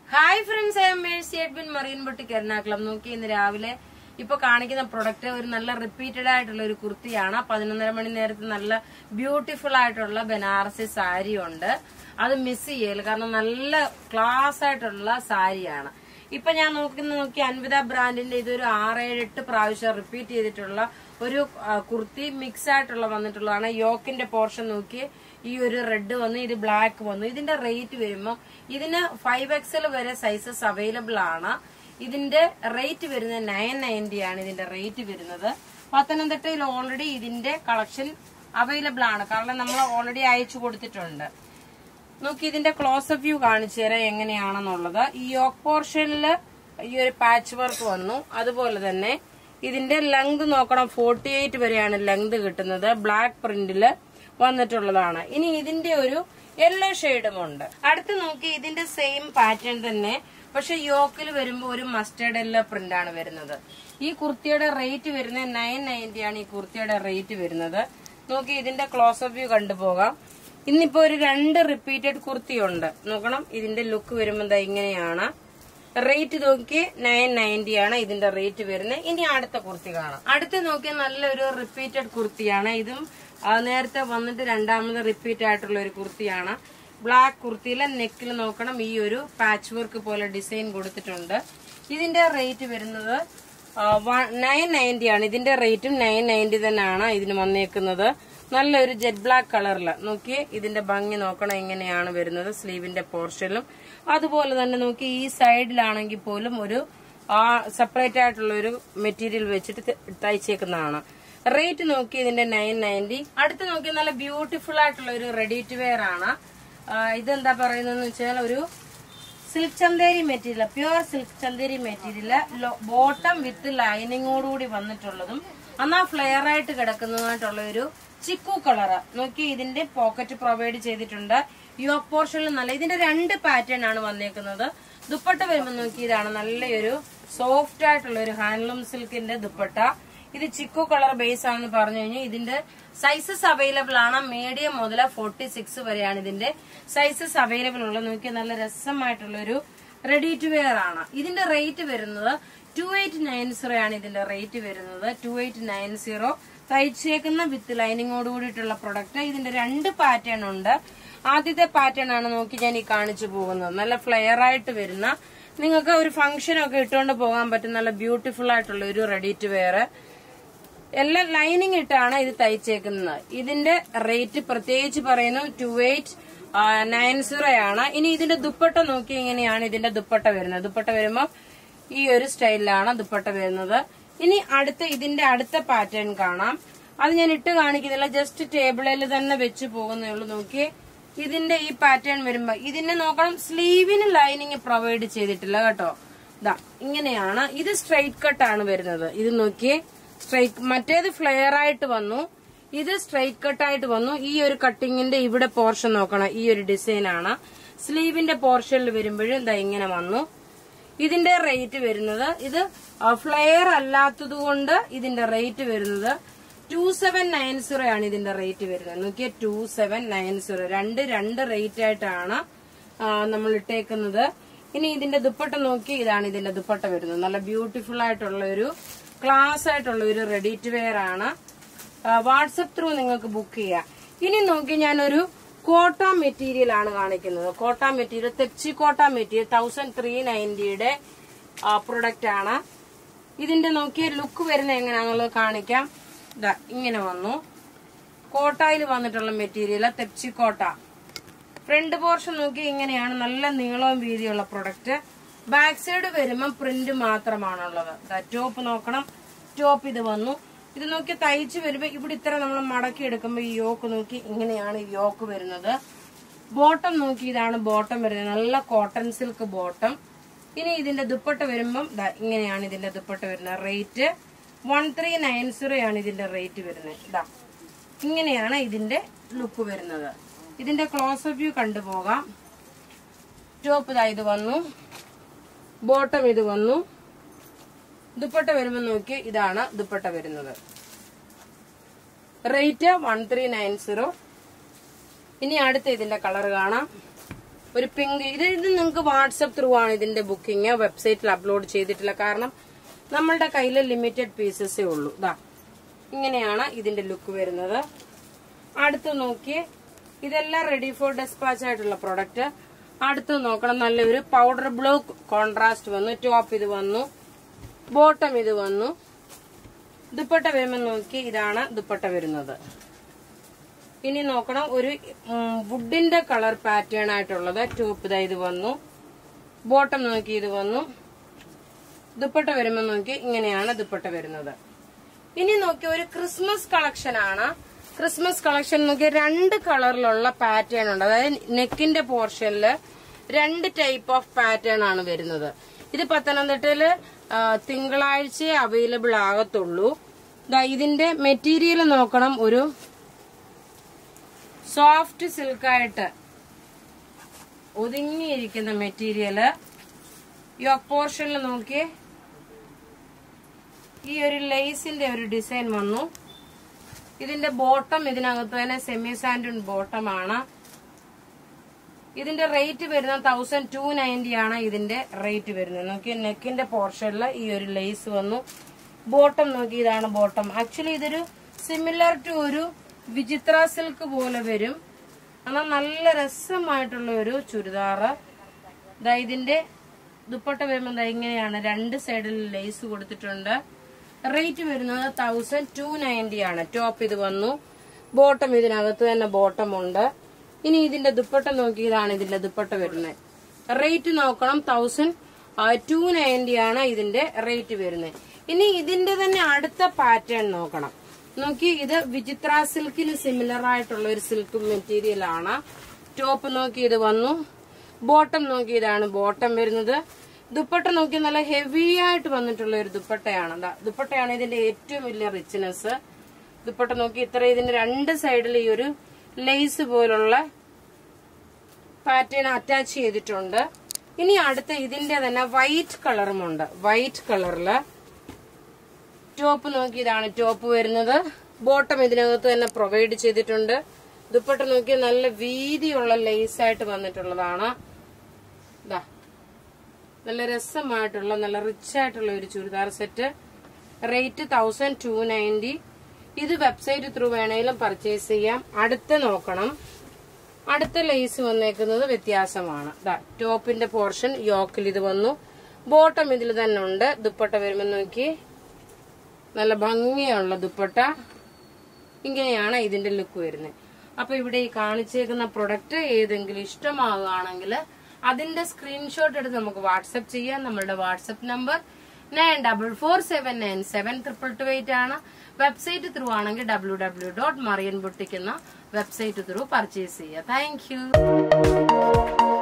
hi friends I am Mercy Edwin Marian boutique Ernakulam നോക്കി ഇന്ന് രാവിലെ ഇപ്പൊ കാണിക്കുന്ന പ്രൊഡക്റ്റ് ഒരു നല്ല റിപ്പീറ്റഡ് ആയിട്ടുള്ള ഒരു കുർത്തിയാണ് പതിനൊന്നര മണി നേരത്ത് നല്ല ബ്യൂട്ടിഫുൾ ആയിട്ടുള്ള ബനാറസി സാരി ഉണ്ട് അത് മിസ് ചെയ്യല് കാരണം നല്ല ക്ലാസ് ആയിട്ടുള്ള സാരിയാണ് ഇപ്പൊ ഞാൻ നോക്കുന്ന നോക്കി അൻവിത ബ്രാൻഡിന്റെ ഇതൊരു ആറേഴ് എട്ട് പ്രാവശ്യം റിപ്പീറ്റ് ചെയ്തിട്ടുള്ള ഒരു ആ, കുർത്തി മിക്സ് ആയിട്ടുള്ള വന്നിട്ടുള്ളതാണ് യോക്കിന്റെ പോർഷൻ നോക്കി ഈ ഒരു റെഡ് വന്നു ഇത് ബ്ലാക്ക് വന്നു ഇതിന്റെ റേറ്റ് വരുമ്പോൾ ഇതിന് ഫൈവ് എക്സൽ വരെ സൈസസ് അവൈലബിൾ ആണ് ഇതിന്റെ റേറ്റ് വരുന്നത് നയൻ നയൻറ്റി ആണ് ഇതിന്റെ റേറ്റ് വരുന്നത് പത്തനംതിട്ടയിൽ ഓൾറെഡി ഇതിന്റെ കളക്ഷൻ അവൈലബിൾ ആണ് കാരണം നമ്മൾ ഓൾറെഡി അയച്ചു കൊടുത്തിട്ടുണ്ട് നോക്കി ഇതിന്റെ ക്ലോസ് വ്യൂ കാണിച്ചു തരാം എങ്ങനെയാണെന്നുള്ളത് ഈ യോക്ക് പോർഷനിൽ ഈ ഒരു പാച്ച് വർക്ക് വന്നു അതുപോലെ തന്നെ ഇതിന്റെ ലെങ്ത് നോക്കണം ഫോർട്ടി എയ്റ്റ് വരെയാണ് ലെങ്ത് കിട്ടുന്നത് ബ്ലാക്ക് പ്രിന്റില് വന്നിട്ടുള്ളതാണ് ഇനി ഇതിന്റെ ഒരു യെല്ലോ ഷെയ്ഡും ഉണ്ട് അടുത്ത് നോക്കി ഇതിന്റെ സെയിം പാറ്റേൺ തന്നെ പക്ഷെ യോക്കിൽ വരുമ്പോൾ ഒരു മസ്റ്റേർഡ് യെല്ലോ പ്രിന്റ് ആണ് വരുന്നത് ഈ കുർത്തിയുടെ റേറ്റ് വരുന്നത് നയൻ നയൻറ്റി ആണ് ഈ കുർത്തിയുടെ റേറ്റ് വരുന്നത് നോക്കി ഇതിന്റെ ക്ലോസ് വ്യൂ കണ്ടുപോകാം ഇന്നിപ്പോ ഒരു രണ്ട് റിപ്പീറ്റഡ് കുർത്തി ഉണ്ട് നോക്കണം ഇതിന്റെ ലുക്ക് വരുമ്പോൾ ദാ ഇങ്ങനെയാണ് റേറ്റ് നോക്കി നയൻ നയൻറ്റി ആണ് ഇതിന്റെ റേറ്റ് വരുന്നത് ഇനി അടുത്ത കുർത്തി കാണാം അടുത്ത് നോക്കിയാൽ നല്ലൊരു റിപ്പീറ്റഡ് കുർത്തിയാണ് ഇതും ആ, നേരത്തെ വന്നിട്ട് രണ്ടാമത് റിപ്പീറ്റ് ആയിട്ടുള്ള ഒരു കുർത്തിയാണ് ബ്ലാക്ക് കുർത്തിയിലെ നെക്കിൽ നോക്കണം ഈ ഒരു പാച്ച് വർക്ക് പോലെ ഡിസൈൻ കൊടുത്തിട്ടുണ്ട് ഇതിന്റെ റേറ്റ് വരുന്നത് നയൻ നയൻറ്റി ആണ് ഇതിന്റെ റേറ്റും നയൻ നയൻറ്റി തന്നെയാണ് ഇതിന് വന്നേക്കുന്നത് നല്ലൊരു ജെറ്റ് ബ്ലാക്ക് കളറില് നോക്കി ഇതിന്റെ ഭംഗി നോക്കണം എങ്ങനെയാണ് വരുന്നത് സ്ലീവിന്റെ പോർഷനിലും അതുപോലെ തന്നെ നോക്കി ഈ സൈഡിലാണെങ്കിൽ പോലും ഒരു ആ സെപ്പറേറ്റ് ആയിട്ടുള്ള ഒരു മെറ്റീരിയൽ വെച്ചിട്ട് ത- തയ്ച്ചേക്കുന്നതാണ് റേറ്റ് നോക്കി ഇതിന്റെ നയൻ നയൻറ്റി അടുത്ത് നോക്കി നല്ല ബ്യൂട്ടിഫുൾ ആയിട്ടുള്ള ഒരു റെഡി ടു വെയർ ആണ് ആ, ഇതെന്താ പറയുന്നതെന്ന് വെച്ചാൽ ഒരു silk Chanderi material pure silk Chanderi material bottom with ലൈനിങ്ങോടുകൂടി വന്നിട്ടുള്ളതും എന്നാ ഫ്ലെയർ ആയിട്ട് കിടക്കുന്നതായിട്ടുള്ള ഒരു ചിക്കു കളറ് നോക്കി ഇതിന്റെ പോക്കറ്റ് പ്രൊവൈഡ് ചെയ്തിട്ടുണ്ട് യോക്ക് പോർഷനിൽ നല്ല ഇതിന്റെ രണ്ട് പാറ്റേൺ ആണ് വന്നേക്കുന്നത് ദുപ്പട്ട വരുമ്പോൾ നോക്കി ഇതാണ് നല്ലൊരു സോഫ്റ്റ് ആയിട്ടുള്ള ഒരു ഹാൻഡ്ലൂം സിൽക്കിന്റെ ദുപ്പട്ട ഇത് ചിക്കു കളർ ബേസ് ആണെന്ന് പറഞ്ഞു കഴിഞ്ഞാൽ ഇതിന്റെ സൈസസ് അവൈലബിൾ ആണ് മീഡിയം മുതൽ ഫോർട്ടി സിക്സ് വരെയാണ് ഇതിന്റെ സൈസസ് അവൈലബിൾ ഉള്ളത് നോക്കിയാൽ നല്ല രസമായിട്ടുള്ള ഒരു റെഡി ടു വെയർ ആണ് ഇതിന്റെ റേറ്റ് വരുന്നത് ടു എയ്റ്റ് നയൻ സീറോ ആണ് ഇതിന്റെ റേറ്റ് വരുന്നത് ടു എയ്റ്റ് നയൻ സീറോ തയ്ച്ചേക്കുന്ന വിത്ത് ലൈനിങ്ങോട് കൂടിയിട്ടുള്ള പ്രൊഡക്റ്റ് ഇതിന്റെ രണ്ട് പാറ്റേൺ ഉണ്ട് ആദ്യത്തെ പാറ്റേൺ ആണ് നോക്കി ഞാൻ ഈ കാണിച്ചു പോകുന്നത് നല്ല ഫ്ലെയർ ആയിട്ട് വരുന്ന നിങ്ങൾക്ക് ഒരു ഫംഗ്ഷൻ ഒക്കെ ഇട്ടുകൊണ്ട് പോകാൻ പറ്റുന്ന നല്ല ബ്യൂട്ടിഫുൾ ആയിട്ടുള്ള ഒരു റെഡി ടു വെയർ എല്ലാം ലൈനിങ് ഇട്ടാണ് ഇത് തയ്ച്ചേക്കുന്നത് ഇതിന്റെ റേറ്റ് പ്രത്യേകിച്ച് പറയുന്നു ടു എയ്റ്റ് നയൻ സീറോ ആണ് ഇനി ഇതിന്റെ ദുപ്പട്ട നോക്കി എങ്ങനെയാണ് ഇതിന്റെ ദുപ്പട്ട വരുന്നത് ദുപ്പട്ട വരുമ്പോൾ ഈ ഒരു സ്റ്റൈലിലാണ് ദുപ്പട്ട വരുന്നത് ഇനി അടുത്ത ഇതിന്റെ അടുത്ത പാറ്റേൺ കാണാം അത് ഞാൻ ഇട്ട് കാണിക്കുന്നില്ല ജസ്റ്റ് ടേബിളിൽ തന്നെ വെച്ച് പോകുന്നേ ഉള്ളൂ നോക്കി ഇതിന്റെ ഈ പാറ്റേൺ വരുമ്പോ ഇതിനെ നോക്കണം സ്ലീവിന് ലൈനിങ് പ്രൊവൈഡ് ചെയ്തിട്ടില്ല കേട്ടോ ഇതാ ഇങ്ങനെയാണ് ഇത് സ്ട്രൈറ്റ് കട്ട് ആണ് വരുന്നത് ഇത് നോക്കിയേ സ്ട്രൈറ്റ് മറ്റേത് ഫ്ലെയർ ആയിട്ട് വന്നു ഇത് സ്ട്രൈറ്റ് കട്ട് ആയിട്ട് വന്നു ഈ ഒരു കട്ടിങ്ങിന്റെ ഇവിടെ പോർഷൻ നോക്കണം ഈ ഒരു ഡിസൈൻ ആണ് സ്ലീവിന്റെ പോർഷനിൽ വരുമ്പോഴും ഇതാ ഇങ്ങനെ വന്നു ഇതിന്റെ റേറ്റ് വരുന്നത് ഇത് ഫ്ലെയർ അല്ലാത്തത് കൊണ്ട് ഇതിന്റെ റേറ്റ് വരുന്നത് ടു സെവൻ നയൻ സീറോ ആണ് ഇതിന്റെ റേറ്റ് വരുന്നത് നോക്കിയ ടു സെവൻ നയൻ സീറോ രണ്ട് രണ്ട് റേറ്റ് ആയിട്ടാണ് ആ, നമ്മൾ ഇട്ടേക്കുന്നത് ഇനി ഇതിന്റെ ദുപ്പട്ട നോക്കി ഇതാണ് ഇതിന്റെ ദുപ്പട്ട വരുന്നത് നല്ല ബ്യൂട്ടിഫുൾ ആയിട്ടുള്ള ഒരു ക്ലാസ് ആയിട്ടുള്ള ഒരു റെഡി ടു വെയർ ആണ് വാട്സപ്പ് ത്രൂ നിങ്ങൾക്ക് ബുക്ക് ചെയ്യാം ഇനി നോക്കി ഞാനൊരു കോട്ട മെറ്റീരിയൽ ആണ് കാണിക്കുന്നത് കോട്ട മെറ്റീരിയൽ തെച്ചി കോട്ട മെറ്റീരിയൽ തൗസൻഡ് ത്രീ നയൻറ്റിയുടെ പ്രൊഡക്റ്റ് ആണ് ഇതിന്റെ നോക്കിയ ലുക്ക് വരുന്ന എങ്ങനെയാണെന്നുള്ളത് കാണിക്കാം ഇതാ ഇങ്ങനെ വന്നു കോട്ടയിൽ വന്നിട്ടുള്ള മെറ്റീരിയൽ തെച്ചി കോട്ട ഫ്രണ്ട് പോർഷൻ നോക്കി ഇങ്ങനെയാണ് നല്ല നീളവും വീതിയുള്ള പ്രൊഡക്റ്റ് ബാക്ക് സൈഡ് വരുമ്പോൾ പ്രിന്റ് മാത്രമാണുള്ളത് ടോപ്പ് നോക്കണം ടോപ്പ് ഇത് വന്നു ഇത് നോക്കി തയ്ച്ച് വരുമ്പോൾ ഇവിടെ ഇത്ര നമ്മൾ മടക്കി എടുക്കുമ്പോൾ ഈ യോക്ക് നോക്കി ഇങ്ങനെയാണ് ഈ യോക്ക് വരുന്നത് ബോട്ടം നോക്കി ഇതാണ് ബോട്ടം വരുന്നത് നല്ല കോട്ടൺ സിൽക്ക് ബോട്ടം ഇനി ഇതിന്റെ ദുപ്പട്ട വരുമ്പം ദാ ഇങ്ങനെയാണ് ഇതിന്റെ ദുപ്പട്ട വരുന്നത് rate one three nine zero ആണ് ഇതിന്റെ റേറ്റ് വരുന്നത് ഇതാ ഇങ്ങനെയാണ് ഇതിന്റെ ലുക്ക് വരുന്നത് ഇതിന്റെ ക്ലോസ് വ്യൂ കണ്ടുപോകാം ടോപ്പ് ഇതാ ഇത് വന്നു ബോട്ടം ഇത് വന്നു ദുപ്പട്ട വരുമ്പോൾ നോക്കി ഇതാണ് ദുപ്പട്ട വരുന്നത് rate one three nine zero ഇനി അടുത്ത ഇതിന്റെ കളർ കാണാം ഒരു പിങ്ക് ഇത് ഇത് നിങ്ങൾക്ക് വാട്സപ്പ് ത്രൂ ആണ് ഇതിന്റെ ബുക്കിംഗ് വെബ്സൈറ്റിൽ അപ്ലോഡ് ചെയ്തിട്ടില്ല കാരണം നമ്മളുടെ കയ്യിൽ ലിമിറ്റഡ് പീസസേ ഉള്ളൂ ഇതാ ഇങ്ങനെയാണ് ഇതിന്റെ ലുക്ക് വരുന്നത് അടുത്ത് നോക്കി ഇതെല്ലാം റെഡി ഫോർ ഡെസ്പാച്ച് ആയിട്ടുള്ള പ്രൊഡക്റ്റ് അടുത്ത് നോക്കണം നല്ലൊരു പൗഡർ ബ്ലൂ കോൺട്രാസ്റ്റ് വന്നു ടോപ്പ് ഇത് വന്നു ബോട്ടം ഇത് വന്നു ദുപ്പട്ട വരുമ്പോൾ നോക്കി ഇതാണ് ദുപ്പട്ട വരുന്നത് ഇനി നോക്കണം ഒരു ഉം, വുഡിന്റെ കളർ പാറ്റേൺ ആയിട്ടുള്ളത് ടോപ്പ് ഇതാ ഇത് വന്നു ബോട്ടം നോക്കി ഇത് വന്നു ദുപ്പട്ട വരുമ്പോൾ നോക്കി ഇങ്ങനെയാണ് ദുപ്പട്ട വരുന്നത് ഇനി നോക്കി ഒരു ക്രിസ്മസ് കളക്ഷൻ ആണ് ക്രിസ്മസ് കളക്ഷൻ നോക്കി രണ്ട് കളറിലുള്ള പാറ്റേൺ ഉണ്ട് അതായത് നെക്കിന്റെ പോർഷനില് രണ്ട് ടൈപ്പ് ഓഫ് പാറ്റേൺ ആണ് വരുന്നത് ഇത് പത്തനംതിട്ടയില് ആ, തിങ്കളാഴ്ച അവൈലബിൾ ആകത്തുള്ളൂ ദാ ഇതിന്റെ മെറ്റീരിയൽ നോക്കണം ഒരു സോഫ്റ്റ് സിൽക്കായിട്ട് ഒതുങ്ങിയിരിക്കുന്ന മെറ്റീരിയല് യോക്ക് പോർഷനിൽ നോക്കിയേ ഈ ഒരു ലേസിന്റെ ഒരു ഡിസൈൻ വന്നു ഇതിന്റെ ബോട്ടം ഇതിനകത്ത് തന്നെ സെമി സാൻഡൺ ബോട്ടം ആണ് ഇതിന്റെ റേറ്റ് വരുന്ന തൗസൻഡ് ടു നയൻറ്റി ആണ് ഇതിന്റെ റേറ്റ് വരുന്നത് നോക്കി നെക്കിന്റെ പോർഷനിൽ ഈ ഒരു ലേസ് വന്നു ബോട്ടം നോക്കി ഇതാണ് ബോട്ടം ആക്ച്വലി ഇതൊരു സിമിലർ ടു ഒരു വിചിത്ര സിൽക്ക് പോലെ വരും എന്നാൽ നല്ല രസമായിട്ടുള്ള ഒരു ചുരിദാറ് ദാ ഇതിന്റെ ദുപ്പട്ട വരുമ്പോൾ ദാ ഇങ്ങനെയാണ് രണ്ട് സൈഡിൽ ലേസ് കൊടുത്തിട്ടുണ്ട് റേറ്റ് വരുന്നത് തൗസൻഡ് ടു നയൻറ്റി ആണ് ടോപ്പ് ഇത് വന്നു ബോട്ടം ഇതിനകത്ത് തന്നെ ബോട്ടം ഉണ്ട് ഇനി ഇതിന്റെ ദുപ്പട്ട നോക്കി ഇതാണ് ഇതിന്റെ ദുപ്പട്ട വരുന്നത് റേറ്റ് നോക്കണം തൗസൻഡ് ടു നയൻറ്റി ആണ് ഇതിന്റെ റേറ്റ് വരുന്നത് ഇനി ഇതിന്റെ തന്നെ അടുത്ത പാറ്റേൺ നോക്കണം നോക്കി ഇത് വിചിത്ര സിൽക്കിന് സിമിലർ ആയിട്ടുള്ള ഒരു സിൽക്ക് മെറ്റീരിയൽ ആണ് ടോപ്പ് നോക്കി ഇത് വന്നു ബോട്ടം നോക്കി ഇതാണ് ബോട്ടം വരുന്നത് ദുപ്പട്ട നോക്കി നല്ല ഹെവി ആയിട്ട് വന്നിട്ടുള്ള ഒരു ദുപ്പട്ടയാണ് ദാ, ദുപ്പട്ടയാണ് ഇതിന്റെ ഏറ്റവും വലിയ റിച്ച്നെസ് ദുപ്പട്ട നോക്കി ഇത്ര ഇതിന്റെ രണ്ട് സൈഡിൽ ഈ ഒരു ലേസ് പോലുള്ള പാറ്റേൺ അറ്റാച്ച് ചെയ്തിട്ടുണ്ട് ഇനി അടുത്ത ഇതിന്റെ തന്നെ വൈറ്റ് കളറുമുണ്ട് വൈറ്റ് കളറില് ടോപ്പ് നോക്കി ഇതാണ് ടോപ്പ് വരുന്നത് ബോട്ടം ഇതിനകത്ത് തന്നെ പ്രൊവൈഡ് ചെയ്തിട്ടുണ്ട് ദുപ്പട്ട നോക്കി നല്ല വീതിയുള്ള ലേസ് ആയിട്ട് വന്നിട്ടുള്ളതാണ് ഇതാ നല്ല രസമായിട്ടുള്ള നല്ല റിച്ച് ആയിട്ടുള്ള ഒരു churidar set rate thousand two ninety ഇത് വെബ്സൈറ്റ് ത്രൂ വേണേലും പർച്ചേസ് ചെയ്യാം അടുത്ത് നോക്കണം അടുത്ത ലേസ് വന്നേക്കുന്നത് വ്യത്യാസമാണ് ദാ ടോപ്പിന്റെ പോർഷൻ യോക്കിൽ ഇത് വന്നു ബോട്ടം ഇതിൽ തന്നെ ഉണ്ട് ദുപ്പട്ട വരുമ്പോൾ നോക്കി നല്ല ഭംഗിയുള്ള ദുപ്പട്ട ഇങ്ങനെയാണ് ഇതിന്റെ ലുക്ക് വരുന്നത് അപ്പൊ ഇവിടെ ഈ കാണിച്ചേക്കുന്ന പ്രൊഡക്റ്റ് ഏതെങ്കിലും ഇഷ്ടമാവുകയാണെങ്കിൽ അതിന്റെ സ്ക്രീൻഷോട്ട് എടുത്ത് നമുക്ക് വാട്സപ്പ് ചെയ്യാം നമ്മളുടെ WhatsApp number nine double four seven nine seven triple two eight ആണ് വെബ്സൈറ്റ് ത്രൂ ആണെങ്കിൽ ഡബ്ല്യൂ ഡബ്ല്യൂ ഡോട്ട് മറിയൻ ബുട്ടിക്കുന്ന വെബ്സൈറ്റ് ത്രൂ പർച്ചേസ് ചെയ്യുക താങ്ക് യു